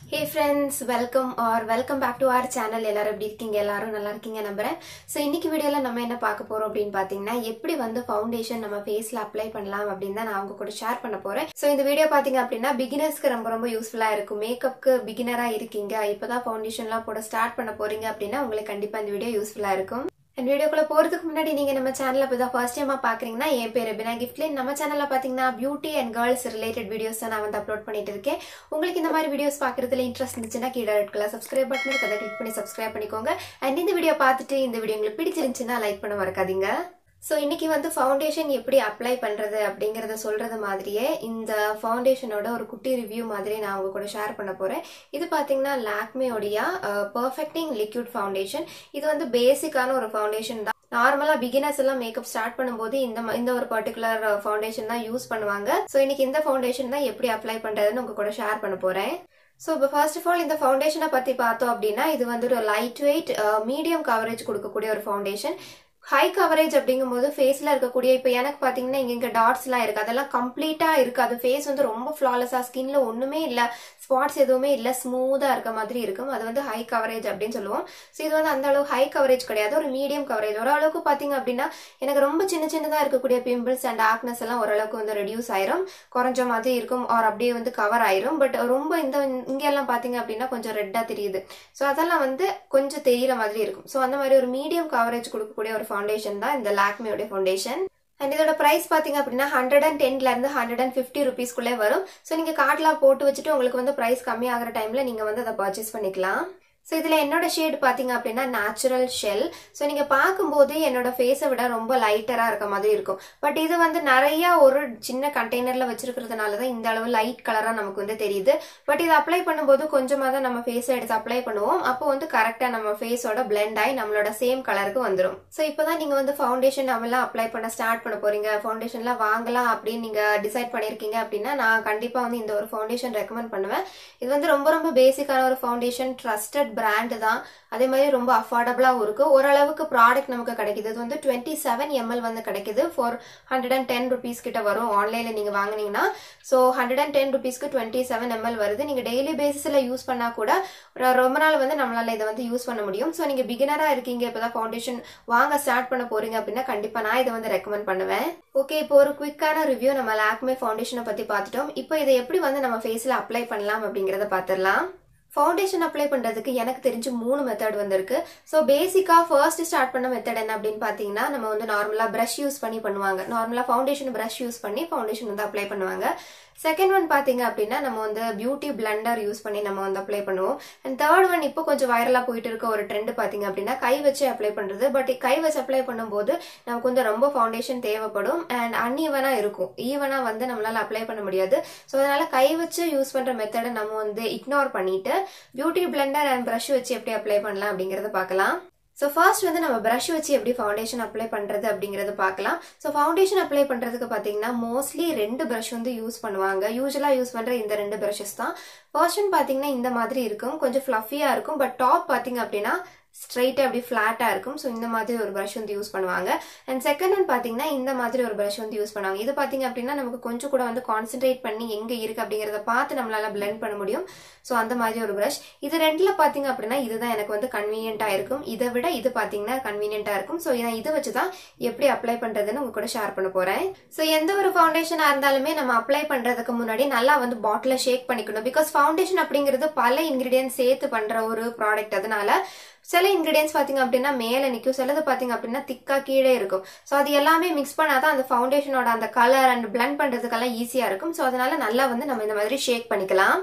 hey friends welcome or welcome back to our channel எல்லாரும் எப்படி இருக்கீங்க எல்லாரும் நல்லா இருக்கீங்க நம்புறேன் ஸோ இன்னைக்கு வீடியோவில் நம்ம என்ன பார்க்க போறோம் அப்படின்னு பார்த்தீங்கன்னா எப்படி வந்து ஃபவுண்டேஷன் நம்ம ஃபேஸில் அப்ளை பண்ணலாம் அப்படின்னு தான் நான் உங்க கூட ஷேர் பண்ண போறேன் ஸோ இந்த வீடியோ பார்த்தீங்க அப்படின்னா பிகினர்ஸ்க்கு ரொம்ப ரொம்ப யூஸ்ஃபுல்லாக இருக்கும் மேக்கப்க்கு பிகினராக இருக்கீங்க இப்போதான் ஃபவுண்டேஷன்லாம் போட ஸ்டார்ட் பண்ண போறீங்க அப்படின்னா உங்களுக்கு கண்டிப்பாக இந்த வீடியோ யூஸ்ஃபுல்லாக இருக்கும் அண்ட் வீடியோக்குள்ள போறதுக்கு முன்னாடி நீங்க நம்ம சேனல்ல இப்போ தான் ஃபர்ஸ்ட் டைமா பாக்குறீங்கன்னா என் பேர் பினா கிஃப்ட்லேன் நம்ம சேனல்ல பாத்தீங்கன்னா beauty and girls related videos தான் நான் வந்து அப்லோட் பண்ணிட்டு இருக்கேன் உங்களுக்கு இந்த மாதிரி வீடியோஸ் பாக்குறதுல இன்ட்ரெஸ்ட் இருந்துச்சுன்னா கீழே ரெட் கலர் சப்ஸ்கிரைப் பட்டன் இருக்கு அதை கிளிக் பண்ணி சப்ஸ்கிரைப் பண்ணிக்கோங்க அண்ட் இந்த வீடியோ பார்த்துட்டு இந்த வீடியோ உங்களுக்கு பிடிச்சிருந்துச்சுன்னா லைக் பண்ண மறக்காதீங்க ஸோ இன்னைக்கு வந்து ஃபவுண்டேஷன் எப்படி அப்ளை பண்றது அப்படிங்கறத சொல்றது மாதிரியே இந்த ஃபவுண்டேஷனோட ஒரு குட்டி ரிவ்யூ மாதிரி நான் உங்க கூட ஷேர் பண்ண போறேன் இது பாத்தீங்கன்னா லாக்மேயோடைய பர்ஃபெக்டிங் லிக்விட் ஃபவுண்டேஷன் இது வந்து பேசிக்கான ஒரு ஃபவுண்டேஷன் தான் நார்மலா பிகினர்ஸ் எல்லாம் மேக்கப் ஸ்டார்ட் பண்ணும்போது இந்த ம- இந்த ஒரு பர்டிகுலர் ஃபவுண்டேஷன் தான் யூஸ் பண்ணுவாங்க ஸோ இன்னைக்கு இந்த ஃபவுண்டேஷன் தான் எப்படி அப்ளை பண்றதுன்னு உங்க கூட ஷேர் பண்ண போறேன் ஸோ இப்போ ஃபர்ஸ்ட் ஆஃப் ஆல் இந்த ஃபவுண்டேஷனை பற்றி பார்த்தோம் அப்படின்னா இது வந்து ஒரு லைட் வெயிட் மீடியம் கவரேஜ் கொடுக்கக்கூடிய ஒரு ஃபவுண்டேஷன் ஹை கவரேஜ் அப்படிங்கும்போது ஃபேஸில் இருக்கக்கூடிய இப்போ எனக்கு பார்த்தீங்கன்னா இங்கே இங்கே டாட்ஸ்லாம் இருக்குது அதெல்லாம் கம்ப்ளீட்டாக இருக்காது ஃபேஸ் வந்து ரொம்ப ஃப்ளாலஸாக ஸ்கின்ல ஒன்றுமே இல்லை ஸ்பாட்ஸ் எதுவுமே இல்லை ஸ்மூத்தாக இருக்க மாதிரி இருக்கும் அது வந்து ஹை கவரேஜ் அப்படின்னு சொல்லுவோம் ஸோ இது வந்து அந்த அளவு ஹை கவரேஜ் கிடையாது ஒரு மீடியம் கவரேஜ் ஓரளவுக்கு பார்த்தீங்க அப்படின்னா எனக்கு ரொம்ப சின்ன சின்னதாக இருக்கக்கூடிய பிம்பிள்ஸ் அண்ட் ஆக்னஸ் எல்லாம் ஓரளவுக்கு வந்து ரெடியூஸ் ஆயிரும் குறைஞ்ச மாதிரி இருக்கும் ஆர் அப்படியே வந்து கவர் ஆயிரும் பட் ரொம்ப இந்த இங்கெல்லாம் பார்த்தீங்க அப்படின்னா கொஞ்சம் ரெட்டாக தெரியுது ஸோ அதெல்லாம் வந்து கொஞ்சம் தெரியிற மாதிரி இருக்கும் ஸோ அந்த மாதிரி ஒரு மீடியம் கவரேஜ் கொடுக்கக்கூடிய ஒரு ஃபவுண்டேஷன் தான் இந்த லாக்மியோட ஃபவுண்டேஷன் அண்ட் இதோட பிரைஸ் பார்த்தீங்க அப்படின்னா ஹண்ட்ரட் அண்ட் டென்ல இருந்து ஹண்ட்ரட் அண்ட் ஃபிஃப்டி ருபீஸ்க்குள்ளே வரும் ஸோ நீங்கள் கார்ட்லாம் போட்டு வச்சுட்டு உங்களுக்கு வந்து ப்ரைஸ் கம்மி ஆகிற டைமில் நீங்கள் வந்து அதை பர்ச்சேஸ் பண்ணிக்கலாம் ஸோ இதில் என்னோட ஷேட் பார்த்தீங்க அப்படின்னா நேச்சுரல் ஷெல் ஸோ நீங்கள் பார்க்கும்போது என்னோட ஃபேஸை விட ரொம்ப லைட்டராக இருக்க மாதிரி இருக்கும் பட் இது வந்து நிறைய ஒரு சின்ன கண்டெய்னரில் வச்சிருக்கிறதுனால தான் இந்த அளவு லைட் கலராக நமக்கு வந்து தெரியுது பட் இது அப்ளை பண்ணும்போது கொஞ்சமாக தான் நம்ம ஃபேஸை எடுத்து அப்ளை பண்ணுவோம் அப்போ வந்து கரெக்டாக நம்ம ஃபேஸோட பிளெண்ட் ஆகி நம்மளோட சேம் கலருக்கு வந்துடும் ஸோ இப்போ தான் நீங்கள் வந்து ஃபவுண்டேஷன் நம்மளாம் அப்ளை பண்ண ஸ்டார்ட் பண்ண போறீங்க ஃபவுண்டேஷன்லாம் வாங்கலாம் அப்படின்னு நீங்கள் டிசைட் பண்ணியிருக்கீங்க அப்படின்னா நான் கண்டிப்பாக வந்து இந்த ஒரு ஃபவுண்டேஷன் ரெக்கமெண்ட் பண்ணுவேன் இது வந்து ரொம்ப ரொம்ப பேசிக்கான ஒரு ஃபவுண்டேஷன் ட்ரஸ்டட் பிராண்டு தான் அதே மாதிரி ரொம்ப அஃபோர்டபுளாகவும் இருக்கு ஓரளவுக்கு ப்ராடக்ட் நமக்கு கிடைக்குது இது வந்து டுவெண்ட்டி செவன் எம்எல் வந்து கிடைக்குது for hundred and ten rupees கிட்ட வரும் ஆன்லைனில் நீங்கள் வாங்குனீங்கன்னா ஸோ ஹண்ட்ரட் அண்ட் டென் ருபீஸ்க்கு டுவெண்ட்டி செவன் எம்எல் வருது நீங்கள் டெய்லி பேசிஸில் யூஸ் பண்ணால் கூட ஒரு ரொம்ப நாள் வந்து நம்மளால இதை வந்து யூஸ் பண்ண முடியும் ஸோ நீங்கள் பிகினராக இருக்கீங்க இப்போ தான் ஃபவுண்டேஷன் வாங்க ஸ்டார்ட் பண்ண போறீங்க அப்படின்னா கண்டிப்பாக நான் இதை வந்து ரெக்கமெண்ட் பண்ணுவேன் ஓகே இப்போ ஒரு குவிக்கான ரிவ்யூ நம்ம லாக்மே ஃபவுண்டேஷனை பற்றி பார்த்துட்டோம் இப்போ இதை எப்படி வந்து நம்ம ஃபேஸில் அப்ளை பண்ணலாம் அப்படிங்கிறத பார்த்துடலாம் ஃபவுண்டேஷன் அப்ளை பண்ணுறதுக்கு எனக்கு தெரிஞ்சு மூணு மெத்தட் வந்திருக்கு ஸோ பேசிக்காக ஃபர்ஸ்ட் ஸ்டார்ட் பண்ண மெத்தட் என்ன அப்படின்னு பார்த்தீங்கன்னா நம்ம வந்து நார்மலாக ப்ரஷ் யூஸ் பண்ணி பண்ணுவாங்க நார்மலாக ஃபவுண்டேஷன் ப்ரஷ் யூஸ் பண்ணி ஃபவுண்டேஷன் வந்து அப்ளை பண்ணுவாங்க செகண்ட் ஒன் பார்த்தீங்க அப்படின்னா நம்ம வந்து பியூட்டி பிளண்டர் யூஸ் பண்ணி நம்ம வந்து அப்ளை பண்ணுவோம் அண்ட் தேர்ட் ஒன் இப்போ கொஞ்சம் வைரலாக போயிட்டு இருக்க ஒரு ட்ரெண்ட் பார்த்தீங்க அப்படின்னா கை வச்சு அப்ளை பண்ணுறது பட் கை வச்சு அப்ளை பண்ணும்போது நமக்கு வந்து ரொம்ப ஃபவுண்டேஷன் தேவைப்படும் அண்ட் அன்ஈவனாக இருக்கும் ஈவனாக வந்து நம்மளால அப்ளை பண்ண முடியாது ஸோ அதனால கை வச்சு யூஸ் பண்ணுற மெத்தடை நம்ம வந்து இக்னோர் பண்ணிட்டு பியூட்டி பிளண்டர் அண்ட் ப்ரஷ் வச்சு எப்படி அப்ளை பண்ணலாம் அப்படிங்கறத பார்க்கலாம் ஸோ ஃபர்ஸ்ட் வந்து நம்ம ப்ரஷ் வச்சு எப்படி ஃபவுண்டேஷன் அப்ளை பண்ணுறது அப்படிங்கறத பார்க்கலாம் ஸோ ஃபவுண்டேஷன் அப்ளை பண்ணுறதுக்கு பார்த்தீங்கன்னா மோஸ்ட்லி ரெண்டு ப்ரஷ் வந்து யூஸ் பண்ணுவாங்க யூஸ்வலாக யூஸ் பண்ணுற இந்த ரெண்டு ப்ரஷஸ் தான் ஃபர்ஸ்ட் ஒன் பார்த்தீங்கன்னா இந்த மாதிரி இருக்கும் கொஞ்சம் ஃப்ளஃபியாக இருக்கும் பட் டாப் பார்த்தீங்க அப்படின்னா ஸ்ட்ரைட்டாக அப்படி ஃப்ளாட்டாக இருக்கும் ஸோ இந்த மாதிரி ஒரு ப்ரஷ் வந்து யூஸ் பண்ணுவாங்க அண்ட் செகண்ட் ஒன் பார்த்தீங்கன்னா இந்த மாதிரி ஒரு ப்ரஷ் வந்து யூஸ் பண்ணுவாங்க இது பார்த்தீங்க அப்படின்னா நமக்கு கொஞ்சம் கூட வந்து கான்சென்ட்ரேட் பண்ணி எங்கே இருக்குது அப்படிங்கிறத பார்த்து நம்மளால பிளெண்ட் பண்ண முடியும் ஸோ அந்த மாதிரி ஒரு ப்ரஷ் இது ரெண்டில் பார்த்தீங்க அப்படின்னா இதுதான் எனக்கு வந்து கன்வீனியண்ட்டாக இருக்கும் இதை விட இது பார்த்தீங்கன்னா கன்வீனியண்ட்டாக இருக்கும் ஸோ நான் இதை வச்சு தான் எப்படி அப்ளை பண்ணுறதுன்னு உங்க கூட ஷேர் பண்ண போகிறேன் ஸோ எந்த ஒரு ஃபவுண்டேஷனாக இருந்தாலுமே நம்ம அப்ளை பண்ணுறதுக்கு முன்னாடி நல்லா வந்து பாட்டிலை ஷேக் பண்ணிக்கணும் பிகாஸ் ஃபவுண்டேஷன் அப்படிங்கிறது பல இன்கிரீடியன்ஸ் சேர்த்து பண்ணுற ஒரு ப்ராடக்ட் அதனால சில இன்கிரீடியன்ஸ் பார்த்தீங்க அப்படின்னா மேலே நிற்கும் சிலது பார்த்தீங்க அப்படின்னா திக்காக கீழே இருக்கும் ஸோ அது எல்லாமே மிக்ஸ் பண்ணாதான் அந்த ஃபவுண்டேஷனோட அந்த கலர் அண்ட் பிளெண்ட் பண்ணுறதுக்கெல்லாம் ஈஸியாக இருக்கும் ஸோ அதனால நல்லா வந்து நம்ம இந்த மாதிரி ஷேக் பண்ணிக்கலாம்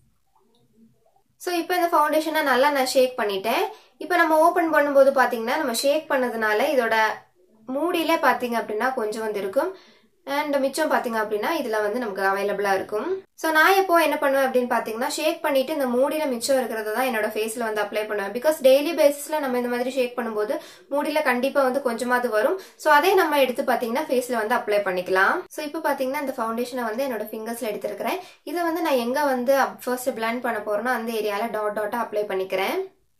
ஸோ இப்போ இந்த ஃபவுண்டேஷனை நல்லா நான் ஷேக் பண்ணிட்டேன் இப்போ நம்ம ஓப்பன் பண்ணும்போது பார்த்தீங்கன்னா நம்ம ஷேக் பண்ணதுனால இதோட மூடியிலே பார்த்தீங்க அப்படின்னா கொஞ்சம் வந்து இருக்கும் அண்ட் மிச்சம் பார்த்தீங்க அப்படின்னா இதில் வந்து நமக்கு அவைலபிளாக இருக்கும் ஸோ நான் எப்போ என்ன பண்ணுவேன் அப்படின்னு பார்த்தீங்கன்னா ஷேக் பண்ணிட்டு இந்த மூடியில் மிச்சம் இருக்கிறத தான் என்னோட ஃபேஸில் வந்து அப்ளை பண்ணுவேன் பிகாஸ் டெய்லி பேசிஸில் நம்ம இந்த மாதிரி ஷேக் பண்ணும்போது மூடியில் கண்டிப்பாக வந்து கொஞ்சமாவது வரும் ஸோ அதே நம்ம எடுத்து பார்த்தீங்கன்னா ஃபேஸில் வந்து அப்ளை பண்ணிக்கலாம் ஸோ இப்போ பார்த்தீங்கன்னா இந்த ஃபவுண்டேஷனை வந்து என்னோட ஃபிங்கர்ஸில் எடுத்திருக்கிறேன் இதை வந்து நான் எங்கே வந்து ஃபர்ஸ்ட் பிளான் பண்ண போகிறேன்னா அந்த ஏரியாவில் டாட் டாட்டாக அப்ளை பண்ணிக்கிறேன்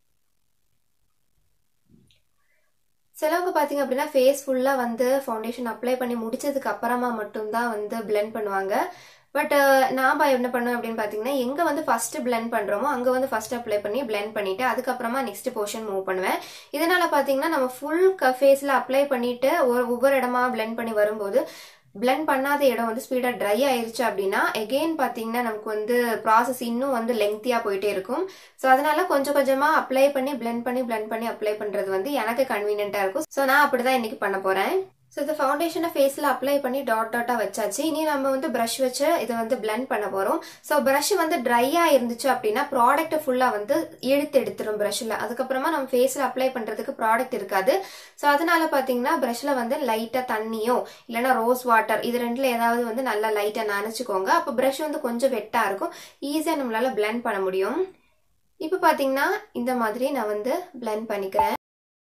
சிலவங்க பார்த்தீங்க அப்படின்னா ஃபேஸ் ஃபுல்லாக வந்து ஃபவுண்டேஷன் அப்ளை பண்ணி முடிச்சதுக்கு அப்புறமா மட்டும்தான் வந்து பிளெண்ட் பண்ணுவாங்க பட் நாம் என்ன பண்ணுவேன் அப்படின்னு பார்த்தீங்கன்னா எங்கே வந்து ஃபர்ஸ்ட் blend பண்ணுறோமோ அங்கே வந்து ஃபர்ஸ்ட் அப்ளை பண்ணி blend பண்ணிட்டு அதுக்கப்புறமா நெக்ஸ்ட் போர்ஷன் மூவ் பண்ணுவேன் இதனால பார்த்தீங்கன்னா நம்ம ஃபுல் ஃபேஸில் அப்ளை பண்ணிட்டு ஒரு ஒவ்வொரு இடமா blend பண்ணி வரும்போது blend பண்ணாத இடம் வந்து ஸ்பீடாக ட்ரை ஆயிருச்சு அப்படின்னா எகெயின் பார்த்தீங்கன்னா நமக்கு வந்து ப்ராசஸ் இன்னும் வந்து லெங்க்த்தியாக போயிட்டே இருக்கும் ஸோ அதனால கொஞ்சம் கொஞ்சமாக அப்ளை பண்ணி blend பண்ணி blend பண்ணி அப்ளை பண்ணுறது வந்து எனக்கு கன்வீனியண்ட்டாக இருக்கும் ஸோ நான் அப்படி தான் இன்னைக்கு பண்ண போகிறேன் ஸோ இந்த ஃபவுண்டேஷனை ஃபேஸில் அப்ளை பண்ணி டாட் டாட்டாக வச்சாச்சு இனி நம்ம வந்து ப்ரஷ் வச்சு இதை வந்து blend பண்ண போகிறோம் ஸோ ப்ரஷ் வந்து ட்ரையாக இருந்துச்சு அப்படின்னா ப்ராடக்ட்டை ஃபுல்லாக வந்து இழுத்து எடுத்துரும் ப்ரஷ்ஷில் அதுக்கப்புறமா நம்ம ஃபேஸில் அப்ளை பண்ணுறதுக்கு ப்ராடக்ட் இருக்காது ஸோ அதனால பார்த்தீங்கன்னா ப்ரஷ்ஷில் வந்து லைட்டாக தண்ணியோ இல்லைன்னா ரோஸ் வாட்டர் இது ரெண்டில் ஏதாவது வந்து நல்லா லைட்டாக நனைச்சிக்கோங்க அப்போ ப்ரஷ் வந்து கொஞ்சம் வெட்டாக இருக்கும் ஈஸியாக நம்மளால blend பண்ண முடியும் இப்போ பார்த்தீங்கன்னா இந்த மாதிரி நான் வந்து blend பண்ணிக்கிறேன்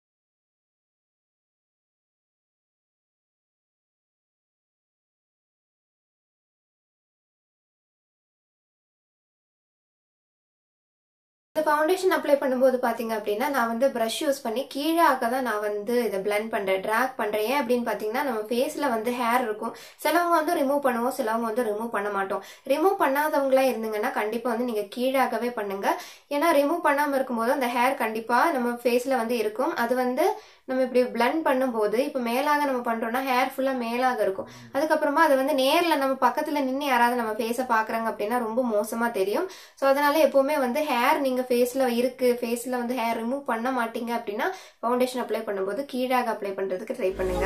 இந்த ஃபவுண்டேஷன் அப்ளை பண்ணும்போது பார்த்தீங்க அப்படின்னா நான் வந்து ப்ரஷ் யூஸ் பண்ணி கீழாக தான் நான் வந்து இதை blend பண்ணுறேன் ட்ராக் பண்ணுறேன் ஏன் அப்படின்னு பார்த்தீங்கன்னா நம்ம ஃபேஸில் வந்து ஹேர் இருக்கும் சிலவங்க வந்து ரிமூவ் பண்ணுவோம் சிலவங்க வந்து ரிமூவ் பண்ண மாட்டோம் ரிமூவ் பண்ணாதவங்களா இருந்தீங்கன்னா கண்டிப்பாக வந்து நீங்கள் கீழாகவே பண்ணுங்க ஏன்னா ரிமூவ் பண்ணாமல் இருக்கும்போது அந்த ஹேர் கண்டிப்பாக நம்ம ஃபேஸில் வந்து இருக்கும் அது வந்து நம்ம இப்படி blend பண்ணும்போது இப்போ மேலாக நம்ம பண்ணுறோம்னா ஹேர் ஃபுல்லாக மேலாக இருக்கும் அதுக்கப்புறமா அது வந்து நேரில் நம்ம பக்கத்தில் நின்று யாராவது நம்ம ஃபேஸை பார்க்குறாங்க அப்படின்னா ரொம்ப மோசமாக தெரியும் ஸோ அதனால எப்போவுமே வந்து ஹேர் நீங்கள் ஃபேஸில் இருக்கு ஃபேஸில் வந்து ஹேர் ரிமூவ் பண்ண மாட்டீங்க அப்படின்னா ஃபவுண்டேஷன் அப்ளை பண்ணும்போது கீழாக அப்ளை பண்ணுறதுக்கு ட்ரை பண்ணுங்க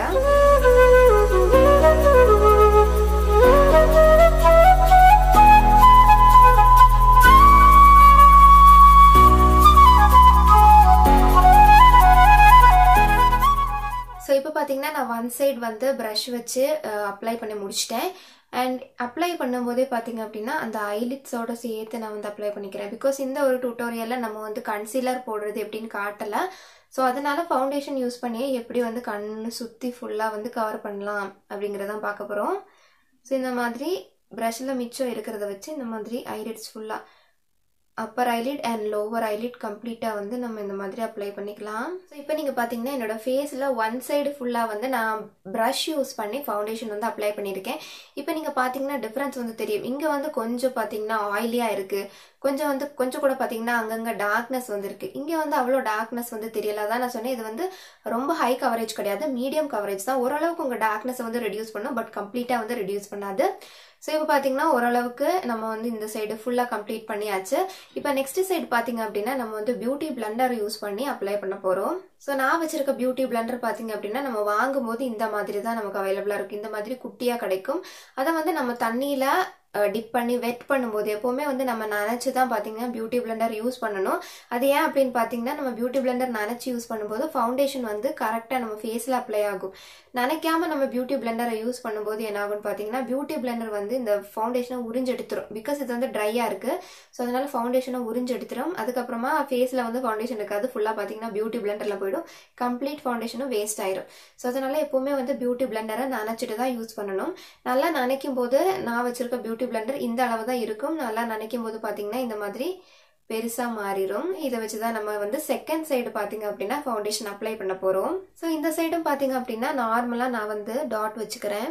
ஸோ இப்போ பார்த்தீங்கன்னா நான் ஒன் சைடு வந்து ப்ரஷ் வச்சு அப்ளை பண்ணி முடிச்சிட்டேன் அண்ட் அப்ளை பண்ணும்போதே பார்த்தீங்க அப்படின்னா அந்த ஐலிட்ஸோட சேர்த்து நான் வந்து அப்ளை பண்ணிக்கிறேன் பிகாஸ் இந்த ஒரு டியூட்டோரியலில் நம்ம வந்து கன்சீலர் போடுறது எப்படின்னு காட்டலை ஸோ அதனால ஃபவுண்டேஷன் யூஸ் பண்ணி எப்படி வந்து கண் சுற்றி ஃபுல்லாக வந்து கவர் பண்ணலாம் அப்படிங்கிறதான் பார்க்க போகிறோம் ஸோ இந்த மாதிரி ப்ரஷ்ஷில் மிச்சம் இருக்கிறத வச்சு இந்த மாதிரி ஐலிட்ஸ் ஃபுல்லாக upper eyelid and lower eyelid கம்ப்ளீட்டாக வந்து நம்ம இந்த மாதிரி அப்ளை பண்ணிக்கலாம் ஸோ இப்போ நீங்கள் பார்த்தீங்கன்னா என்னோட ஃபேஸில் ஒன் சைடு ஃபுல்லாக வந்து நான் ப்ரஷ் யூஸ் பண்ணி ஃபவுண்டேஷன் வந்து அப்ளை பண்ணியிருக்கேன் இப்போ நீங்கள் பார்த்தீங்கன்னா டிஃப்ரென்ஸ் வந்து தெரியும் இங்கே வந்து கொஞ்சம் பார்த்தீங்கன்னா ஆயிலியாக இருக்குது கொஞ்சம் வந்து கொஞ்சம் கூட பார்த்தீங்கன்னா அங்கங்கே டார்க்னஸ் வந்து இருக்குது இங்கே வந்து அவ்வளோ டார்க்னஸ் வந்து தெரியல அதான் நான் சொன்னேன் இது வந்து ரொம்ப ஹை கவரேஜ் கிடையாது மீடியம் கவரேஜ் தான் ஓரளவுக்கு உங்கள் டார்க்னஸை வந்து ரெடியூஸ் பண்ணும் பட் கம்ப்ளீட்டாக வந்து ரெடியூஸ் பண்ணாது ஸோ இப்போ பார்த்தீங்கன்னா ஓரளவுக்கு நம்ம வந்து இந்த சைடு ஃபுல்லாக கம்ப்ளீட் பண்ணியாச்சு இப்போ நெக்ஸ்ட் சைடு பார்த்தீங்க அப்படின்னா நம்ம வந்து பியூட்டி பிளண்டர் யூஸ் பண்ணி அப்ளை பண்ண போகிறோம் ஸோ நான் வச்சிருக்க பியூட்டி பிளண்டர் பார்த்தீங்க அப்படின்னா நம்ம வாங்கும்போது இந்த மாதிரி தான் நமக்கு அவைலபிளாக இருக்கும் இந்த மாதிரி குட்டியாக கிடைக்கும் அதை வந்து நம்ம தண்ணியில் டிப் பண்ணி வெட் பண்ணும்போது எப்போவுமே வந்து நம்ம நினச்சி தான் பார்த்தீங்கன்னா பியூட்டி பிளண்டர் யூஸ் பண்ணணும் அது ஏன் அப்படின்னு பார்த்தீங்கன்னா நம்ம பியூட்டி பிளண்டர் நினச்சி யூஸ் பண்ணும்போது ஃபவுண்டேஷன் வந்து கரெக்டாக நம்ம ஃபேஸில் அப்ளை ஆகும் நினைக்காம நம்ம பியூட்டி பிளண்டரை யூஸ் பண்ணும்போது என்ன ஆகும்னு பார்த்தீங்கன்னா பியூட்டி பிளண்டர் வந்து இந்த ஃபவுண்டேஷனை உறிஞ்சு எடுத்துரும் பிகாஸ் இது வந்து ட்ரையாக இருக்குது ஸோ அதனால ஃபவுண்டேஷனை உறிஞ்சு எடுத்துரும் அதுக்கப்புறமா ஃபேஸில் வந்து ஃபவுண்டேஷன் இருக்காது ஃபுல்லாக பார்த்தீங்கன்னா பியூட்டி பிளண்டரில் போயிடும் கம்ப்ளீட் ஃபவுண்டேஷனும் வேஸ்ட் ஆயிரும் ஸோ அதனால எப்போவுமே வந்து பியூட்டி பிளண்டரை நினச்சிட்டு தான் யூஸ் பண்ணணும் நல்லா நினைக்கும் போது நான் வச்சிருக்க பியூட்டி பிளண்டர் இந்த அளவு தான் இருக்கும் நல்லா நினைக்கும் போது பார்த்தீங்கன்னா இந்த மாதிரி பெருசாக மாறிடும் இதை வச்சு தான் நம்ம வந்து செகண்ட் சைடு பார்த்தீங்க அப்படின்னா ஃபவுண்டேஷன் அப்ளை பண்ண போகிறோம் ஸோ இந்த சைடும் பார்த்தீங்க அப்படின்னா நார்மலாக நான் வந்து டாட் வச்சுக்கிறேன்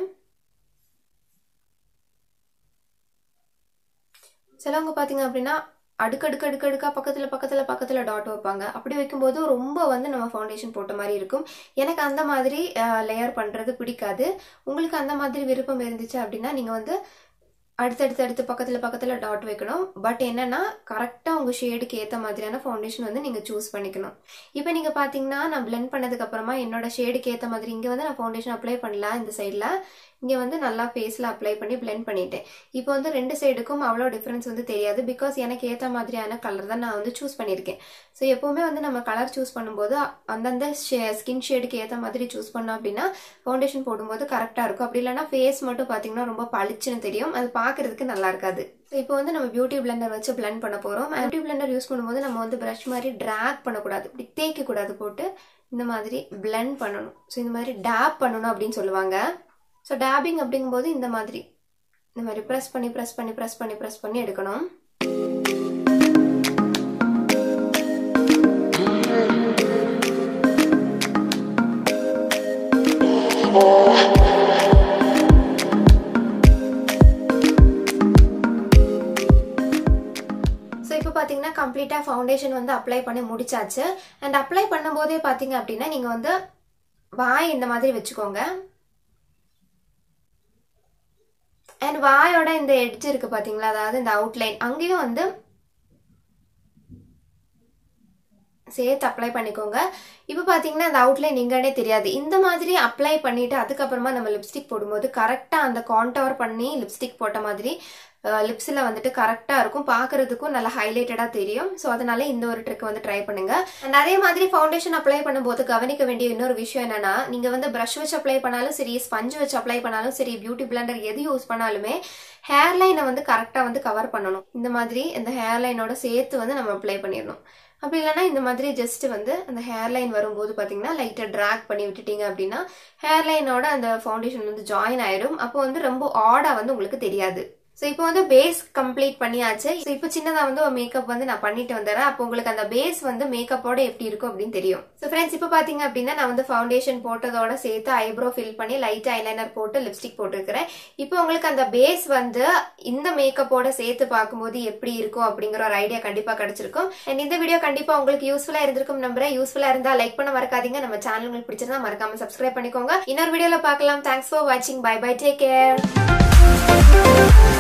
சிலவங்க பார்த்தீங்க அப்படின்னா அடுக்கடுக்கு அடுக்கடுக்கா பக்கத்தில் பக்கத்தில் பக்கத்தில் டாட் வைப்பாங்க அப்படி வைக்கும்போது ரொம்ப வந்து நம்ம ஃபவுண்டேஷன் போட்ட மாதிரி இருக்கும் எனக்கு அந்த மாதிரி லேயர் பண்ணுறது பிடிக்காது உங்களுக்கு அந்த மாதிரி விருப்பம் இருந்துச்சு அப்படின்னா நீங்கள் வந்து அடுத்தடுத்து அடுத்து பக்கத்தில் பக்கத்தில் டாட் வைக்கணும் பட் என்னன்னா கரெக்டாக உங்கள் ஷேடுக்கு ஏற்ற மாதிரியான ஃபவுண்டேஷன் வந்து நீங்கள் சூஸ் பண்ணிக்கணும் இப்போ நீங்கள் பார்த்தீங்கன்னா நான் பிளெண்ட் பண்ணதுக்கு அப்புறமா என்னோட ஷேடுக்கு ஏற்ற மாதிரி இங்கே வந்து நான் ஃபவுண்டேஷன் அப்ளை பண்ணலாம் இந்த சைடில் இங்கே வந்து நல்லா ஃபேஸில் அப்ளை பண்ணி பிளெண்ட் பண்ணிட்டேன் இப்போ வந்து ரெண்டு சைடுக்கும் அவ்வளோ டிஃப்ரென்ஸ் வந்து தெரியாது பிகாஸ் எனக்கு ஏற்ற மாதிரியான கலர் தான் நான் வந்து சூஸ் பண்ணியிருக்கேன் ஸோ எப்போவுமே வந்து நம்ம கலர் சூஸ் பண்ணும்போது அந்தந்த ஸ்கின் ஷேடுக்கு ஏற்ற மாதிரி சூஸ் பண்ணோம் அப்படின்னா ஃபவுண்டேஷன் போடும்போது கரெக்டாக இருக்கும் அப்படி இல்லைனா ஃபேஸ் மட்டும் பார்த்தீங்கன்னா ரொம்ப பளிச்சுன்னு தெரியும் அது பார்க்கறதுக்கு நல்லா இருக்காது ஸோ இப்போ வந்து நம்ம பியூட்டி பிளண்டர் வச்சு பிளெண்ட் பண்ண போகிறோம் பியூட்டி பிளண்டர் யூஸ் பண்ணும்போது நம்ம வந்து ப்ரஷ் மாதிரி ட்ராக் பண்ணக்கூடாது இப்படி தேய்க்கக்கூடாது போட்டு இந்த மாதிரி பிளெண்ட் பண்ணணும் ஸோ இந்த மாதிரி டேப் பண்ணணும் அப்படின்னு சொல்லுவாங்க ஸோ டேபிங் அப்படிங்கும்போது இந்த மாதிரி இந்த மாதிரி ப்ரெஸ் பண்ணி ப்ரெஸ் பண்ணி ப்ரெஸ் பண்ணி ப்ரெஸ் பண்ணி எடுக்கணும் பார்த்தீங்கன்னா கம்ப்ளீட்டாக ஃபவுண்டேஷன் வந்து அப்ளை பண்ணி முடிச்சாச்சு அண்ட் அப்ளை பண்ணும்போதே பார்த்தீங்க அப்படின்னா நீங்கள் வந்து வாய் இந்த மாதிரி வச்சுக்கோங்க அண்ட் வாயோட இந்த எட்ஜ் இருக்கு பார்த்தீங்களா அதாவது இந்த அவுட்லைன் அங்கேயும் வந்து சேர்த்து அப்ளை பண்ணிக்கோங்க இப்போ பார்த்தீங்கன்னா அந்த அவுட்லைன் எங்கன்னே தெரியாது இந்த மாதிரி அப்ளை பண்ணிட்டு அதுக்கப்புறமா நம்ம லிப்ஸ்டிக் போடும்போது கரெக்டாக அந்த கான்டவர் பண்ணி லிப்ஸ்டிக் போட்ட மாதிரி லிப்ஸில் வந்துட்டு கரெக்டாக இருக்கும் பார்க்கறதுக்கும் நல்லா ஹைலைட்டடாக தெரியும் ஸோ அதனால இந்த ஒரு ட்ரிக் வந்து ட்ரை பண்ணுங்க அண்ட் அதே மாதிரி ஃபவுண்டேஷன் அப்ளை பண்ணும்போது கவனிக்க வேண்டிய இன்னொரு விஷயம் என்னன்னா நீங்கள் வந்து ப்ரஷ் வச்சு அப்ளை பண்ணாலும் சரி ஸ்பஞ்ச் வச்சு அப்ளை பண்ணாலும் சரி பியூட்டி பிளண்டர் எது யூஸ் பண்ணாலுமே ஹேர்லைனை வந்து கரெக்டாக வந்து கவர் பண்ணணும் இந்த மாதிரி இந்த ஹேர்லைனோட சேர்த்து வந்து நம்ம அப்ளை பண்ணிடணும் அப்படி இல்லைன்னா இந்த மாதிரி ஜஸ்ட் வந்து அந்த ஹேர்லைன் வரும்போது பார்த்தீங்கன்னா லைட்டாக ட்ராக் பண்ணி விட்டுட்டீங்க அப்படின்னா ஹேர்லைனோட அந்த ஃபவுண்டேஷன் வந்து ஜாயின் ஆயிடும் அப்போ வந்து ரொம்ப ஆடாக வந்து உங்களுக்கு தெரியாது ஸோ இப்போ வந்து பேஸ் கம்ப்ளீட் பண்ணியாச்சு ஸோ இப்போ சின்னதாக வந்து ஒரு மேக்கப் வந்து நான் பண்ணிட்டு வந்துடுறேன் அப்போ உங்களுக்கு அந்த பேஸ் வந்து மேக்கப்போட எப்படி இருக்கும் அப்படின்னு தெரியும் ஸோ ஃப்ரெண்ட்ஸ் இப்போ பார்த்தீங்க அப்படின்னா நான் வந்து ஃபவுண்டேஷன் போட்டதோட சேர்த்து ஐப்ரோ ஃபில் பண்ணி லைட் ஐலைனர் போட்டு லிப்ஸ்டிக் போட்டுருக்கிறேன் இப்போ உங்களுக்கு அந்த பேஸ் வந்து இந்த மேக்கப்போட சேர்த்து பார்க்கும்போது எப்படி இருக்கும் அப்படிங்கிற ஒரு ஐடியா கண்டிப்பாக கிடைச்சிருக்கும் அண்ட் இந்த வீடியோ கண்டிப்பாக உங்களுக்கு யூஸ்ஃபுல்லாக இருந்திருக்கும் நம்புறேன் யூஸ்ஃபுல்லாக இருந்தால் லைக் பண்ண மறக்காதீங்க நம்ம சேனல் உங்களுக்கு பிடிச்சிருந்தா மறக்காம சப்ஸ்கிரைப் பண்ணிக்கோங்க இன்னொரு வீடியோவில் பார்க்கலாம் தேங்க்ஸ் ஃபார் வாட்சிங் பை பை டேக் கேர்